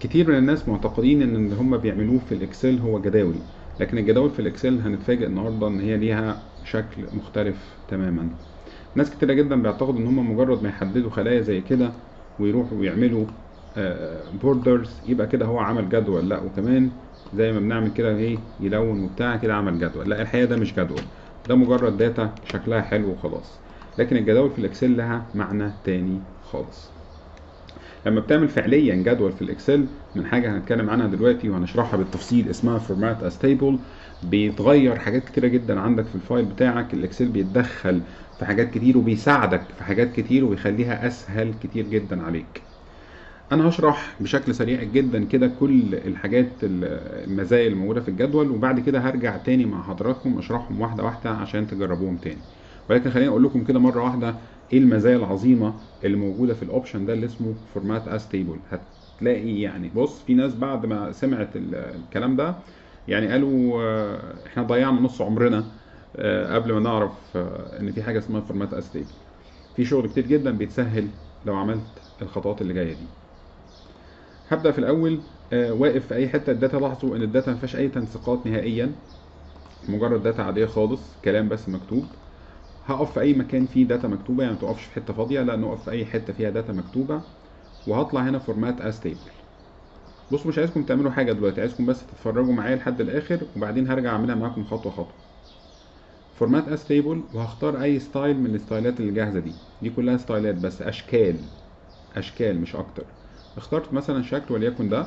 كتير من الناس معتقدين ان اللي هم بيعملوه في الاكسل هو جداول لكن الجداول في الاكسل هنتفاجئ النهارده ان هي ليها شكل مختلف تماما ناس كتيرة جدا بيعتقدوا ان هم مجرد ما يحددوا خلايا زي كده ويروحوا ويعملوا بوردرز يبقى كده هو عمل جدول لا وكمان زي ما بنعمل كده ايه يلون وبتاع كده عمل جدول لا الحقيقه ده مش جدول ده مجرد داتا شكلها حلو وخلاص لكن الجداول في الاكسل لها معنى تاني خالص لما بتعمل فعليا جدول في الاكسل من حاجه هنتكلم عنها دلوقتي وهنشرحها بالتفصيل اسمها فورمات از تيبل بيتغير حاجات كتيره جدا عندك في الفايل بتاعك الاكسل بيتدخل في حاجات كتير وبيساعدك في حاجات كتير وبيخليها اسهل كتير جدا عليك انا هشرح بشكل سريع جدا كده كل الحاجات المزايا اللي موجوده في الجدول وبعد كده هرجع تاني مع حضراتكم اشرحهم واحده واحده عشان تجربوهم تاني ولكن خليني اقول لكم كده مره واحده ايه المزايا العظيمه اللي موجوده في الاوبشن ده اللي اسمه فورمات از تيبل هتلاقي يعني بص في ناس بعد ما سمعت الكلام ده يعني قالوا احنا ضيعنا نص عمرنا قبل ما نعرف ان في حاجه اسمها فورمات از تيبل في شغل كتير جدا بيتسهل لو عملت الخطوات اللي جايه دي هبدا في الاول واقف في اي حته الداتا لاحظوا ان الداتا ما فيهاش اي تنسيقات نهائيا مجرد داتا عاديه خالص كلام بس مكتوب هقف في اي مكان فيه داتا مكتوبه يعني ما تقفش في حته فاضيه لا نقف في اي حته فيها داتا مكتوبه وهطلع هنا فورمات از تيبل بصوا مش عايزكم تعملوا حاجه دلوقتي عايزكم بس تتفرجوا معايا لحد الاخر وبعدين هرجع اعملها معاكم خطوه خطوه فورمات از تيبل وهختار اي ستايل من الستايلات اللي جاهزه دي دي كلها ستايلات بس اشكال اشكال مش اكتر اخترت مثلا شكل وليكن ده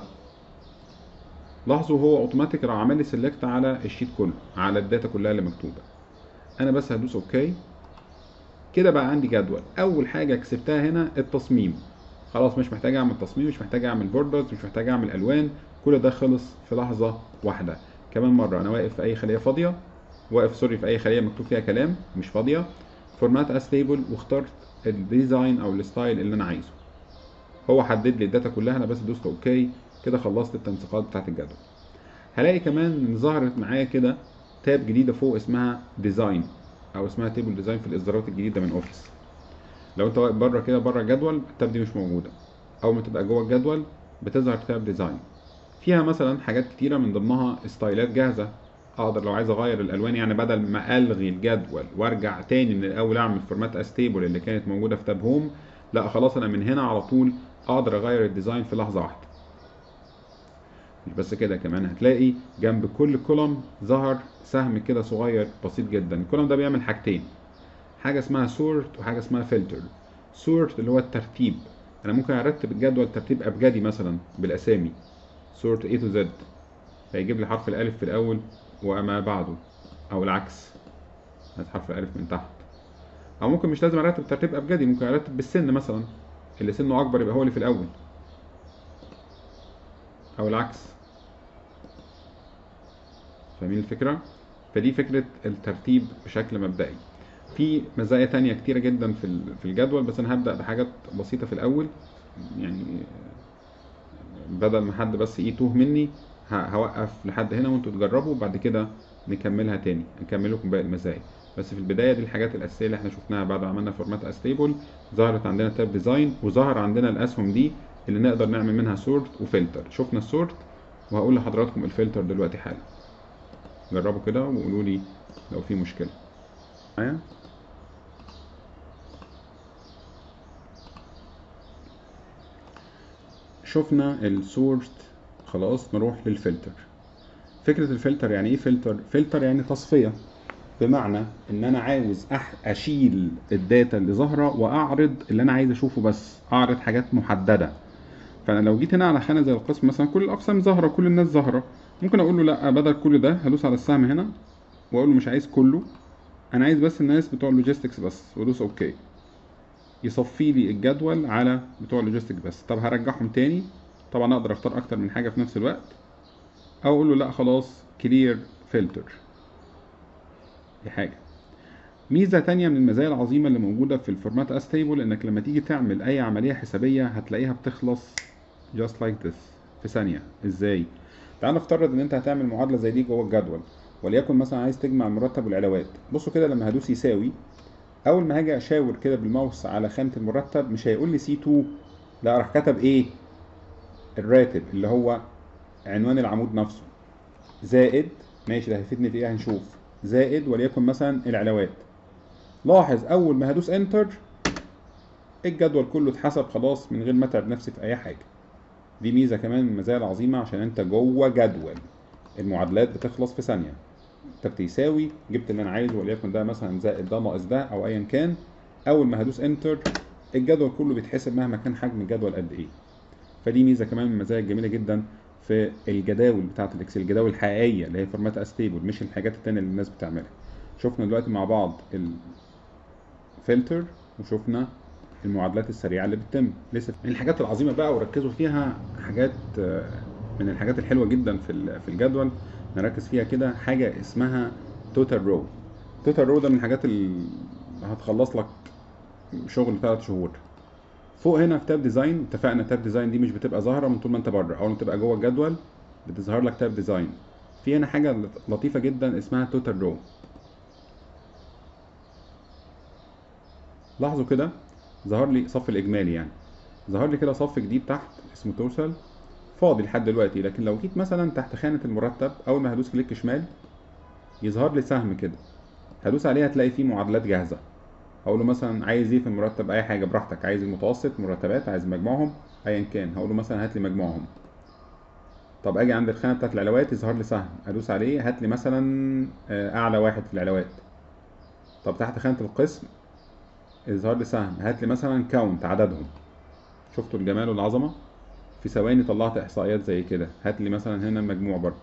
لاحظوا هو اوتوماتيك راح عمل لي سيلكت على الشيت كله على الداتا كلها اللي مكتوبه انا بس هدوس اوكي كده بقى عندي جدول اول حاجه كسبتها هنا التصميم خلاص مش محتاج اعمل تصميم مش محتاج اعمل بوردرز مش محتاج اعمل الوان كل ده خلص في لحظه واحده كمان مره انا واقف في اي خليه فاضيه واقف سوري في اي خليه مكتوب فيها كلام مش فاضيه فورمات از تيبل واخترت الديزاين او الستايل اللي انا عايزه هو حدد لي الداتا كلها انا بس دوست اوكي كده خلصت التنسيقات بتاعت الجدول هلاقي كمان ان ظهرت معايا كده تاب جديده فوق اسمها ديزاين او اسمها تيبل ديزاين في الاصدارات الجديده من اوفيس لو انت واقف بره كده بره الجدول التاب دي مش موجوده اول ما تبقى جوه الجدول بتظهر تاب ديزاين فيها مثلا حاجات كتيره من ضمنها ستايلات جاهزه اقدر لو عايز اغير الالوان يعني بدل ما الغي الجدول وارجع تاني من الاول اعمل فورمات استيبل اللي كانت موجوده في تاب هوم لا خلاص انا من هنا على طول اقدر اغير الديزاين في لحظه واحده مش بس كده كمان هتلاقي جنب كل كولوم ظهر سهم كده صغير بسيط جدا الكولوم ده بيعمل حاجتين حاجه اسمها سورت وحاجه اسمها فلتر سورت اللي هو الترتيب انا ممكن ارتب الجدول ترتيب ابجدي مثلا بالاسامي سورت A to Z فيجيب لي حرف الالف في الاول وما بعده او العكس هات حرف الالف من تحت او ممكن مش لازم ارتب ترتيب ابجدي ممكن ارتب بالسن مثلا اللي سنه اكبر يبقى هو اللي في الاول او العكس فاهمين الفكره فدي فكره الترتيب بشكل مبدئي في مزايا تانية كتيرة جدا في في الجدول بس انا هبدأ بحاجات بسيطة في الاول يعني بدل ما حد بس يتوه مني هوقف لحد هنا وانتوا تجربوا وبعد كده نكملها تاني نكمل لكم باقي المزايا بس في البدايه دي الحاجات الاساسيه اللي احنا شفناها بعد ما عملنا فورمات استيبل ظهرت عندنا تاب ديزاين وظهر عندنا الاسهم دي اللي نقدر نعمل منها سورت وفلتر شفنا السورت وهقول لحضراتكم الفلتر دلوقتي حالا جربوا كده وقولوا لي لو في مشكله معايا شفنا السورت خلاص نروح للفلتر فكرة الفلتر يعني ايه فلتر؟ فلتر يعني تصفية بمعنى ان انا عاوز أح اشيل الداتا اللي ظاهرة واعرض اللي انا عايز اشوفه بس اعرض حاجات محددة فانا لو جيت هنا على خانة زي القسم مثلا كل الاقسام ظاهرة كل الناس ظاهرة ممكن اقول له لا بدل كل ده هدوس على السهم هنا واقول له مش عايز كله انا عايز بس الناس بتوع اللوجيستكس بس وادوس اوكي يصفي لي الجدول على بتوع اللوجيستكس بس طب هرجعهم تاني طبعا اقدر اختار اكتر من حاجه في نفس الوقت او اقول له لا خلاص كلير فلتر دي حاجه ميزه تانية من المزايا العظيمه اللي موجوده في الفورمات اس تيبل انك لما تيجي تعمل اي عمليه حسابيه هتلاقيها بتخلص just like this في ثانيه ازاي تعال نفترض ان انت هتعمل معادله زي دي جوه الجدول وليكن مثلا عايز تجمع المرتب والعلاوات بصوا كده لما هدوس يساوي اول ما هاجي اشاور كده بالماوس على خانه المرتب مش هيقول لي سي 2 لا راح كتب ايه الراتب اللي هو عنوان العمود نفسه زائد ماشي ده هيفيدني في ايه هنشوف زائد وليكن مثلا العلاوات لاحظ اول ما هدوس انتر الجدول كله اتحسب خلاص من غير ما اتعب نفسي في اي حاجه دي ميزه كمان من المزايا العظيمه عشان انت جوه جدول المعادلات بتخلص في ثانيه انت بتساوي جبت اللي انا عايزه وليكن ده مثلا زائد ده ناقص ده او ايا كان اول ما هدوس انتر الجدول كله بيتحسب مهما كان حجم الجدول قد ايه فدي ميزه كمان من المزايا الجميله جدا في الجداول بتاعه الاكسل الجداول الحقيقيه اللي هي فورمات استيبل مش الحاجات التانية اللي الناس بتعملها شفنا دلوقتي مع بعض الفلتر وشفنا المعادلات السريعه اللي بتتم لسه من الحاجات العظيمه بقى وركزوا فيها حاجات من الحاجات الحلوه جدا في في الجدول نركز فيها كده حاجه اسمها توتال رو توتال رو ده من الحاجات اللي هتخلص لك شغل ثلاث شهور فوق هنا في تاب ديزاين اتفقنا تاب ديزاين دي مش بتبقى ظاهره من طول ما انت بره اول ما تبقى جوه الجدول بتظهر لك تاب ديزاين في هنا حاجه لطيفه جدا اسمها توتال رو لاحظوا كده ظهر لي صف الاجمالي يعني ظهر لي كده صف جديد تحت اسمه توتال فاضي لحد دلوقتي لكن لو جيت مثلا تحت خانه المرتب اول ما هدوس كليك شمال يظهر لي سهم كده هدوس عليه هتلاقي فيه معادلات جاهزه هقول له مثلا عايز ايه في المرتب اي حاجه براحتك عايز المتوسط مرتبات عايز مجموعهم ايا كان هقول له مثلا هات لي مجموعهم طب اجي عند الخانه بتاعت العلاوات يظهر لي سهم ادوس عليه هات لي مثلا اعلى واحد في العلاوات طب تحت خانه القسم يظهر لي سهم هات لي مثلا كاونت عددهم شفتوا الجمال والعظمه في ثواني طلعت احصائيات زي كده هات لي مثلا هنا المجموع برضه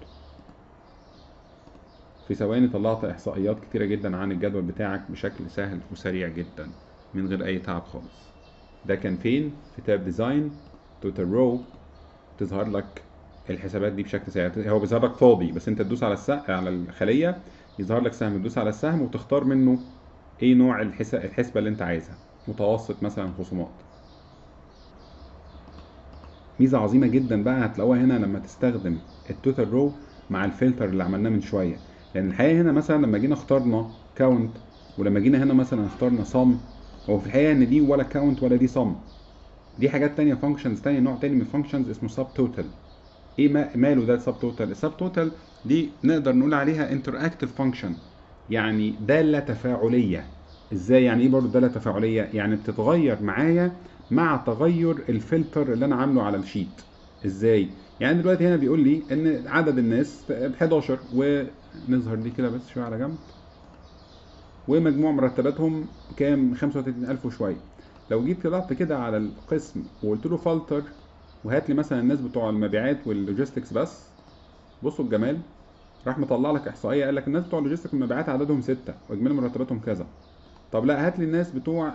في ثواني طلعت احصائيات كتيره جدا عن الجدول بتاعك بشكل سهل وسريع جدا من غير اي تعب خالص ده كان فين في تاب ديزاين توتال رو تظهر لك الحسابات دي بشكل سريع هو بيظهر لك فاضي بس انت تدوس على السهم على الخليه يظهر لك سهم تدوس على السهم وتختار منه ايه نوع الحسابه الحسبه اللي انت عايزها متوسط مثلا خصومات ميزه عظيمه جدا بقى هتلاقوها هنا لما تستخدم التوتال رو مع الفلتر اللي عملناه من شويه لان الحقيقه هنا مثلا لما جينا اخترنا كاونت ولما جينا هنا مثلا اخترنا صم هو في الحقيقه ان دي ولا كاونت ولا دي صم دي حاجات تانية فانكشنز تانية نوع تاني من الفانكشنز اسمه سب توتال ايه ماله ده السب توتال السب توتال دي نقدر نقول عليها انتراكتيف فانكشن يعني داله تفاعليه ازاي يعني ايه برضه داله تفاعليه يعني بتتغير معايا مع تغير الفلتر اللي انا عامله على الشيت ازاي يعني دلوقتي هنا بيقول لي ان عدد الناس 11 ونظهر دي كده بس شويه على جنب ومجموع مرتباتهم كام 35000 وشويه لو جيت طلعت كده على القسم وقلت له فلتر وهات لي مثلا الناس بتوع المبيعات واللوجيستكس بس بصوا الجمال راح مطلع لك احصائيه قال لك الناس بتوع اللوجيستكس والمبيعات عددهم ستة واجمالي مرتباتهم كذا طب لا هات لي الناس بتوع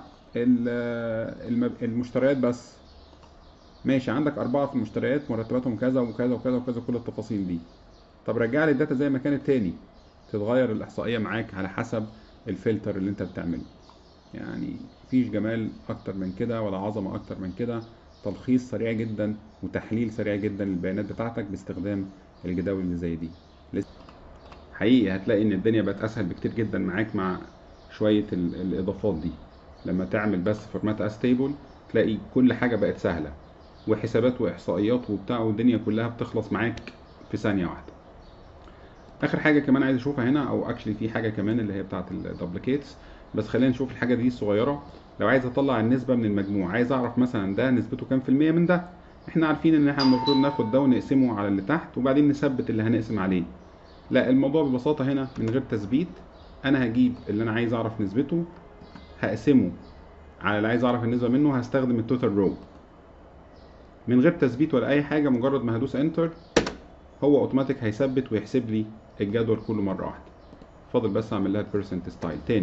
المشتريات بس ماشي عندك أربعة في المشتريات مرتباتهم كذا وكذا وكذا وكذا كل التفاصيل دي طب رجع لي الداتا زي ما كانت تاني تتغير الإحصائية معاك على حسب الفلتر اللي أنت بتعمله يعني مفيش جمال أكتر من كده ولا عظمة أكتر من كده تلخيص سريع جدا وتحليل سريع جدا للبيانات بتاعتك باستخدام الجداول اللي زي دي حقيقي هتلاقي ان الدنيا بقت اسهل بكتير جدا معاك مع شويه الاضافات دي لما تعمل بس فورمات استيبل تلاقي كل حاجه بقت سهله وحسابات واحصائيات وبتاع والدنيا كلها بتخلص معاك في ثانيه واحده اخر حاجه كمان عايز اشوفها هنا او اكشلي في حاجه كمان اللي هي بتاعه الدوبليكيتس بس خلينا نشوف الحاجه دي الصغيره لو عايز اطلع النسبه من المجموع عايز اعرف مثلا ده نسبته كام في المية من ده احنا عارفين ان احنا المفروض ناخد ده ونقسمه على اللي تحت وبعدين نثبت اللي هنقسم عليه لا الموضوع ببساطه هنا من غير تثبيت انا هجيب اللي انا عايز اعرف نسبته هقسمه على اللي عايز اعرف النسبه منه هستخدم التوتال رو من غير تثبيت ولا اي حاجه مجرد ما هدوس انتر هو اوتوماتيك هيثبت ويحسب لي الجدول كله مره واحده فاضل بس اعمل لها البيرسنت ستايل تاني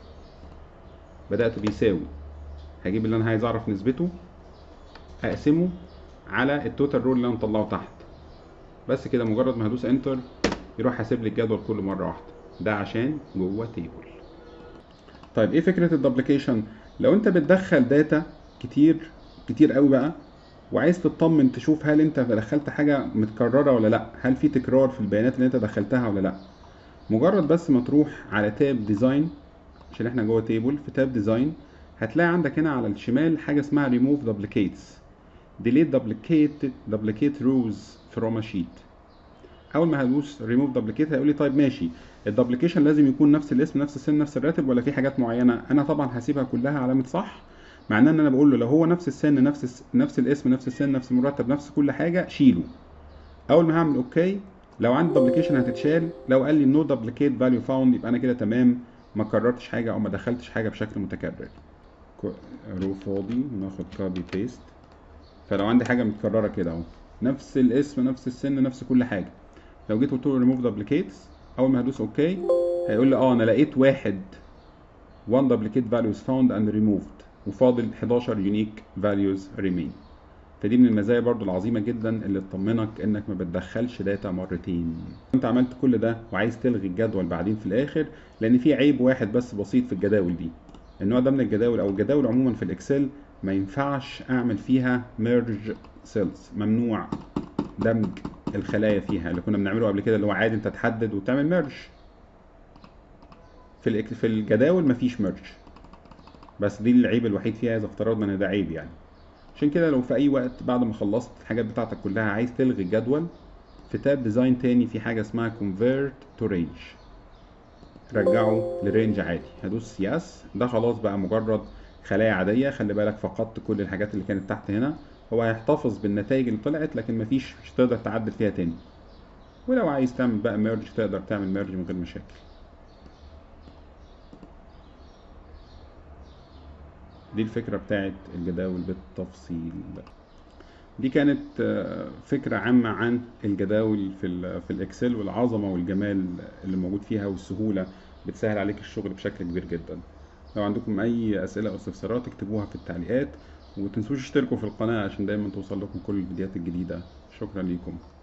بدات بيساوي هجيب اللي انا عايز اعرف نسبته اقسمه على التوتال رول اللي انا مطلعه تحت بس كده مجرد ما هدوس انتر يروح حاسب لي الجدول كله مره واحده ده عشان جوه تيبل طيب ايه فكره الدبليكيشن لو انت بتدخل داتا كتير كتير قوي بقى وعايز تطمن تشوف هل انت دخلت حاجه متكرره ولا لا هل في تكرار في البيانات اللي انت دخلتها ولا لا مجرد بس ما تروح على تاب ديزاين عشان احنا جوه تيبل في تاب ديزاين هتلاقي عندك هنا على الشمال حاجه اسمها ريموف دوبليكيتس delete duplicate duplicate rows from a sheet اول ما هدوس remove duplicate هيقول لي طيب ماشي الدبليكيشن لازم يكون نفس الاسم نفس السن نفس الراتب ولا في حاجات معينه انا طبعا هسيبها كلها علامه صح معناه ان انا بقول له لو هو نفس السن نفس الس- نفس الاسم نفس السن نفس المرتب نفس كل حاجه شيله اول ما هعمل اوكي لو عندي دبليكيشن هتتشال لو قال لي نو دبليكيت فاليو فاوند يبقى انا كده تمام ما كررتش حاجه او ما دخلتش حاجه بشكل متكرر كو- رو فاضي وناخد كوبي بيست فلو عندي حاجه متكرره كده اهو نفس الاسم نفس السن نفس كل حاجه لو جيت قلت له ريموف دبليكيتس اول ما هدوس اوكي هيقول لي اه انا لقيت واحد one duplicate values found and removed وفاضل 11 unique values remain فدي من المزايا برضو العظيمة جدا اللي تطمنك انك ما بتدخلش داتا مرتين انت عملت كل ده وعايز تلغي الجدول بعدين في الاخر لان في عيب واحد بس بسيط في الجداول دي النوع ده من الجداول او الجداول عموما في الاكسل ما ينفعش اعمل فيها merge cells ممنوع دمج الخلايا فيها اللي كنا بنعمله قبل كده اللي هو عادي انت تحدد وتعمل ميرج في الإك- في الجداول مفيش ميرج بس دي العيب الوحيد فيها اذا افترضنا ان ده عيب يعني عشان كده لو في اي وقت بعد ما خلصت الحاجات بتاعتك كلها عايز تلغي الجدول في تاب ديزاين تاني في حاجه اسمها convert to range رجعه لرينج عادي هدوس يس ده خلاص بقى مجرد خلايا عاديه خلي بالك فقدت كل الحاجات اللي كانت تحت هنا هو هيحتفظ بالنتائج اللي طلعت لكن مفيش مش هتقدر تعدل فيها تاني ولو عايز تعمل بقى ميرج تقدر تعمل ميرج من غير مشاكل دي الفكرة بتاعت الجداول بالتفصيل دي كانت آه، فكرة عامة عن الجداول في ال في الاكسل والعظمة والجمال اللي موجود فيها والسهولة بتسهل عليك الشغل بشكل كبير جدا لو عندكم اي اسئلة او استفسارات اكتبوها في التعليقات وتنسوش تشتركوا في القناة عشان دايما توصل لكم كل الفيديوهات الجديدة شكرا ليكم